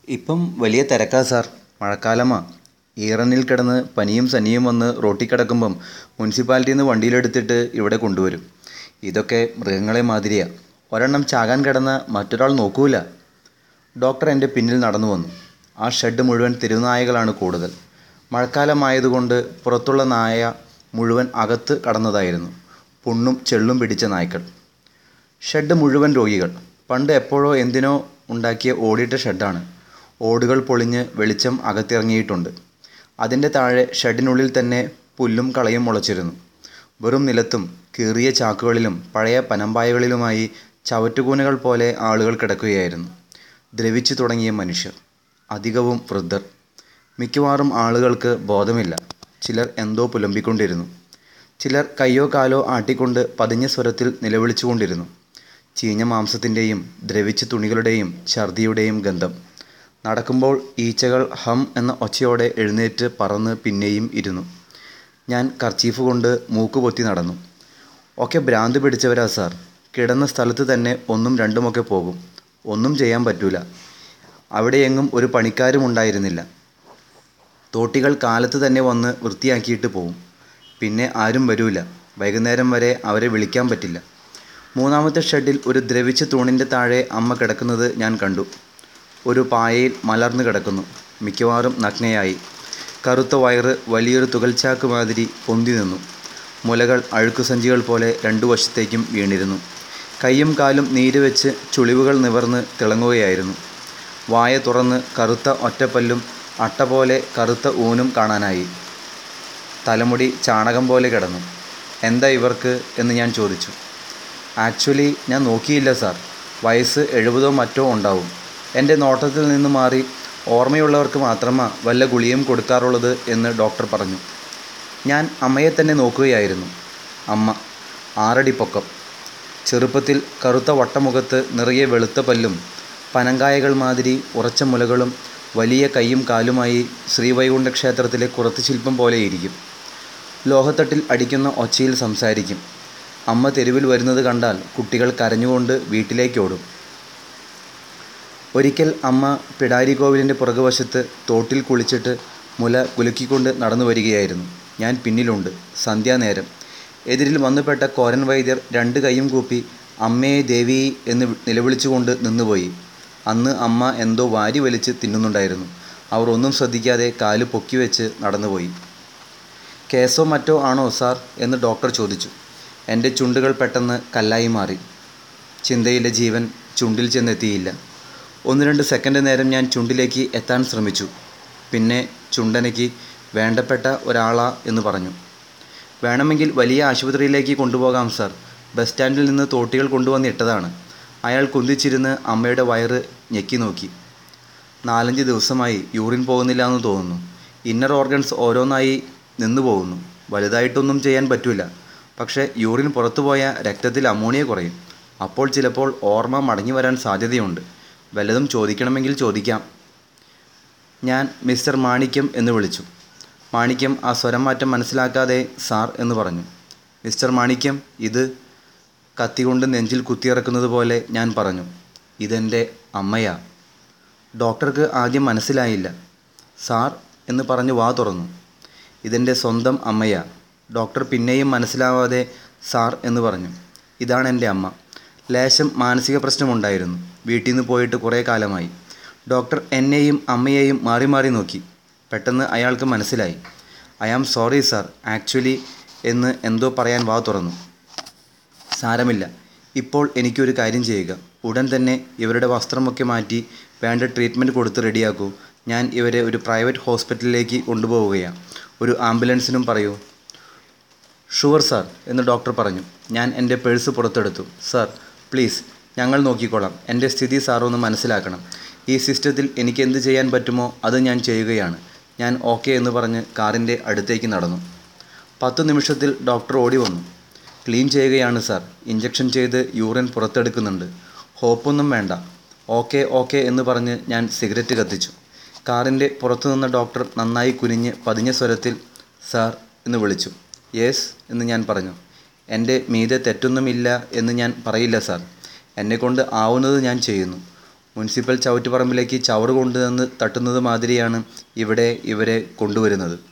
ഇപ്പം വലിയ തിരക്കാ സാർ മഴക്കാലമാ ഈറനിൽ കിടന്ന് പനിയും സനിയും വന്ന് റോട്ടിൽ കിടക്കുമ്പം മുനിസിപ്പാലിറ്റിയിൽ നിന്ന് വണ്ടിയിലെടുത്തിട്ട് ഇവിടെ കൊണ്ടുവരും ഇതൊക്കെ മൃഗങ്ങളെ മാതിരിയാ ഒരെണ്ണം ചാകാൻ കിടന്ന മറ്റൊരാൾ നോക്കൂല ഡോക്ടർ എൻ്റെ പിന്നിൽ നടന്നു വന്നു ആ ഷെഡ് മുഴുവൻ തെരുവുനായകളാണ് കൂടുതൽ മഴക്കാലമായതുകൊണ്ട് പുറത്തുള്ള നായ മുഴുവൻ അകത്ത് കടന്നതായിരുന്നു പുണ്ണും ചെള്ളും പിടിച്ച നായ്ക്കൾ ഷെഡ് മുഴുവൻ രോഗികൾ പണ്ട് എപ്പോഴോ എന്തിനോ ഉണ്ടാക്കിയ ഓടിട്ട ഷെഡാണ് ഓടുകൾ പൊളിഞ്ഞ് വെളിച്ചം അകത്തിറങ്ങിയിട്ടുണ്ട് അതിൻ്റെ താഴെ ഷെഡിനുള്ളിൽ തന്നെ പുല്ലും കളയും മുളച്ചിരുന്നു വെറും നിലത്തും കീറിയ ചാക്കുകളിലും പഴയ പനമ്പായകളിലുമായി ചവറ്റുകൂനകൾ പോലെ ആളുകൾ കിടക്കുകയായിരുന്നു ദ്രവിച്ചു തുടങ്ങിയ മനുഷ്യർ അധികവും വൃദ്ധർ മിക്കവാറും ആളുകൾക്ക് ബോധമില്ല ചിലർ എന്തോ പുലമ്പിക്കൊണ്ടിരുന്നു ചിലർ കയ്യോ കാലോ ആട്ടിക്കൊണ്ട് പതിഞ്ഞ സ്വരത്തിൽ നിലവിളിച്ചുകൊണ്ടിരുന്നു ചീഞ്ഞ മാംസത്തിൻ്റെയും ദ്രവിച്ച തുണികളുടെയും ഛർദിയുടെയും ഗന്ധം നടക്കുമ്പോൾ ഈച്ചകൾ ഹം എന്ന ഒച്ചയോടെ എഴുന്നേറ്റ് പറന്ന് പിന്നെയും ഇരുന്നു ഞാൻ കർച്ചീഫ് കൊണ്ട് മൂക്ക് പൊത്തി നടന്നു ഒക്കെ ഭ്രാന്ത് പിടിച്ചവരാ സാർ കിടന്ന സ്ഥലത്ത് തന്നെ ഒന്നും രണ്ടുമൊക്കെ പോകും ഒന്നും ചെയ്യാൻ പറ്റൂല അവിടെയെങ്ങും ഒരു പണിക്കാരും ഉണ്ടായിരുന്നില്ല തോട്ടികൾ കാലത്ത് തന്നെ വന്ന് വൃത്തിയാക്കിയിട്ട് പോവും പിന്നെ ആരും വരൂല വൈകുന്നേരം വരെ അവരെ വിളിക്കാൻ പറ്റില്ല മൂന്നാമത്തെ ഷെഡിൽ ഒരു ദ്രവിച്ച തൂണിൻ്റെ താഴെ അമ്മ കിടക്കുന്നത് ഞാൻ കണ്ടു ഒരു പായയിൽ മലർന്നു കിടക്കുന്നു മിക്കവാറും നഗ്നയായി കറുത്ത വയറ് വലിയൊരു തുകൽച്ചാക്ക് മാതിരി പൊന്തി നിന്നു മുലകൾ അഴുക്കുസഞ്ചികൾ പോലെ രണ്ടു വശത്തേക്കും വീണിരുന്നു കൈയും കാലും നീര് വെച്ച് ചുളിവുകൾ നിവർന്ന് തിളങ്ങുകയായിരുന്നു വായ തുറന്ന് കറുത്ത ഒറ്റപ്പല്ലും അട്ട പോലെ കറുത്ത ഊനും കാണാനായി തലമുടി ചാണകം പോലെ കിടന്നു എന്താ ഇവർക്ക് എന്ന് ഞാൻ ചോദിച്ചു ആക്ച്വലി ഞാൻ നോക്കിയില്ല സാർ വയസ്സ് എഴുപതോ മറ്റോ ഉണ്ടാവും എൻ്റെ നോട്ടത്തിൽ നിന്ന് മാറി ഓർമ്മയുള്ളവർക്ക് മാത്രമാ വല്ല ഗുളിയും കൊടുക്കാറുള്ളത് എന്ന് ഡോക്ടർ പറഞ്ഞു ഞാൻ അമ്മയെ തന്നെ നോക്കുകയായിരുന്നു അമ്മ ആറടി പൊക്കം ചെറുപ്പത്തിൽ കറുത്ത വട്ടമുഖത്ത് നിറയെ വെളുത്ത പല്ലും പനങ്കായകൾ മാതിരി ഉറച്ച മുലകളും വലിയ കൈയും കാലുമായി ശ്രീവൈകുണ്ഠ ക്ഷേത്രത്തിലെ കുറത്ത് ശില്പം പോലെയിരിക്കും ലോഹത്തട്ടിൽ അടിക്കുന്ന ഒച്ചയിൽ സംസാരിക്കും അമ്മ തെരുവിൽ വരുന്നത് കണ്ടാൽ കുട്ടികൾ കരഞ്ഞുകൊണ്ട് വീട്ടിലേക്കോടും ഒരിക്കൽ അമ്മ പിടാരി കോവിലിൻ്റെ പുറകുവശത്ത് തോട്ടിൽ കുളിച്ചിട്ട് മുല കുലുക്കിക്കൊണ്ട് നടന്നു വരികയായിരുന്നു ഞാൻ പിന്നിലുണ്ട് സന്ധ്യാനേരം എതിരിൽ വന്നുപെട്ട കോരൻ വൈദ്യർ രണ്ട് കൈയും കൂപ്പി അമ്മയെ ദേവി എന്ന് നിലവിളിച്ചുകൊണ്ട് നിന്നുപോയി അന്ന് അമ്മ എന്തോ വാരി വലിച്ച് തിന്നുന്നുണ്ടായിരുന്നു അവർ ഒന്നും ശ്രദ്ധിക്കാതെ കാല് പൊക്കി വെച്ച് നടന്നുപോയി കേസോ മറ്റോ ആണോ സാർ എന്ന് ഡോക്ടർ ചോദിച്ചു എൻ്റെ ചുണ്ടുകൾ പെട്ടെന്ന് കല്ലായി മാറി ചിന്തയിലെ ജീവൻ ചുണ്ടിൽ ചെന്നെത്തിയില്ല ഒന്ന് രണ്ട് സെക്കൻഡ് നേരം ഞാൻ ചുണ്ടിലേക്ക് എത്താൻ ശ്രമിച്ചു പിന്നെ ചുണ്ടനയ്ക്ക് വേണ്ടപ്പെട്ട ഒരാളാ എന്ന് പറഞ്ഞു വേണമെങ്കിൽ വലിയ ആശുപത്രിയിലേക്ക് കൊണ്ടുപോകാം സാർ ബസ് സ്റ്റാൻഡിൽ നിന്ന് തോട്ടികൾ കൊണ്ടുവന്ന് ഇട്ടതാണ് അയാൾ കുന്തിച്ചിരുന്ന് അമ്മയുടെ വയറ് ഞെക്കി നോക്കി നാലഞ്ച് ദിവസമായി യൂറിൻ പോകുന്നില്ല എന്ന് തോന്നുന്നു ഇന്നർ ഓർഗൻസ് ഓരോന്നായി നിന്നു പോകുന്നു വലുതായിട്ടൊന്നും ചെയ്യാൻ പറ്റില്ല പക്ഷേ യൂറിൻ പുറത്തു പോയ രക്തത്തിൽ അമോണിയ കുറയും അപ്പോൾ ചിലപ്പോൾ ഓർമ്മ മടങ്ങി വരാൻ സാധ്യതയുണ്ട് വല്ലതും ചോദിക്കണമെങ്കിൽ ചോദിക്കാം ഞാൻ മിസ്റ്റർ മാണിക്യം എന്ന് വിളിച്ചു മാണിക്യം ആ സ്വരം മാറ്റം മനസ്സിലാക്കാതെ സാർ എന്ന് പറഞ്ഞു മിസ്റ്റർ മാണിക്യം ഇത് കത്തികൊണ്ട് നെഞ്ചിൽ കുത്തിയിറക്കുന്നത് പോലെ ഞാൻ പറഞ്ഞു ഇതെൻ്റെ അമ്മയാ ഡോക്ടർക്ക് ആദ്യം മനസ്സിലായില്ല സാർ എന്ന് പറഞ്ഞ് വാ തുറന്നു ഇതെൻ്റെ സ്വന്തം അമ്മയാ ഡോക്ടർ പിന്നെയും മനസ്സിലാവാതെ സാർ എന്ന് പറഞ്ഞു ഇതാണ് എൻ്റെ അമ്മ ലേശം മാനസിക പ്രശ്നമുണ്ടായിരുന്നു വീട്ടിൽ നിന്ന് പോയിട്ട് കുറേ കാലമായി ഡോക്ടർ എന്നെയും അമ്മയെയും മാറി മാറി നോക്കി പെട്ടെന്ന് അയാൾക്ക് മനസ്സിലായി I am sorry sir actually എന്ന് എന്തോ പറയാൻ വാ തുറന്നു സാരമില്ല ഇപ്പോൾ എനിക്കൊരു കാര്യം ചെയ്യുക ഉടൻ തന്നെ ഇവരുടെ വസ്ത്രമൊക്കെ മാറ്റി വേണ്ട ട്രീറ്റ്മെൻറ്റ് കൊടുത്ത് റെഡിയാക്കൂ ഞാൻ ഇവരെ ഒരു പ്രൈവറ്റ് ഹോസ്പിറ്റലിലേക്ക് കൊണ്ടുപോവുകയാണ് ഒരു ആംബുലൻസിനും പറയൂ ഷുവർ സാർ എന്ന് ഡോക്ടർ പറഞ്ഞു ഞാൻ എൻ്റെ പേഴ്സ് പുറത്തെടുത്തു സാർ പ്ലീസ് ഞങ്ങൾ നോക്കിക്കോളാം എൻ്റെ സ്ഥിതി സാർ ഒന്ന് മനസ്സിലാക്കണം ഈ സിസ്റ്റത്തിൽ എനിക്ക് എന്ത് ചെയ്യാൻ പറ്റുമോ അത് ഞാൻ ചെയ്യുകയാണ് ഞാൻ ഓക്കെ എന്ന് പറഞ്ഞ് കാറിൻ്റെ അടുത്തേക്ക് നടന്നു പത്തു നിമിഷത്തിൽ ഡോക്ടർ ഓടി വന്നു ക്ലീൻ ചെയ്യുകയാണ് സാർ ഇഞ്ചക്ഷൻ ചെയ്ത് യൂറിൻ പുറത്തെടുക്കുന്നുണ്ട് ഹോപ്പൊന്നും വേണ്ട ഓക്കെ ഓക്കെ എന്ന് പറഞ്ഞ് ഞാൻ സിഗരറ്റ് കത്തിച്ചു കാറിൻ്റെ പുറത്തു നിന്ന ഡോക്ടർ നന്നായി കുനിഞ്ഞ് പതിഞ്ഞ സ്വരത്തിൽ സാർ എന്ന് വിളിച്ചു യെസ് എന്ന് ഞാൻ പറഞ്ഞു എൻ്റെ മീതെ തെറ്റൊന്നുമില്ല എന്ന് ഞാൻ പറയില്ല സാർ എന്നെക്കൊണ്ട് ആവുന്നത് ഞാൻ ചെയ്യുന്നു മുനിസിപ്പൽ ചവിറ്റുപറമ്പിലേക്ക് ചവറ് കൊണ്ടുവന്ന് തട്ടുന്നത് മാതിരിയാണ് ഇവിടെ ഇവരെ കൊണ്ടുവരുന്നത്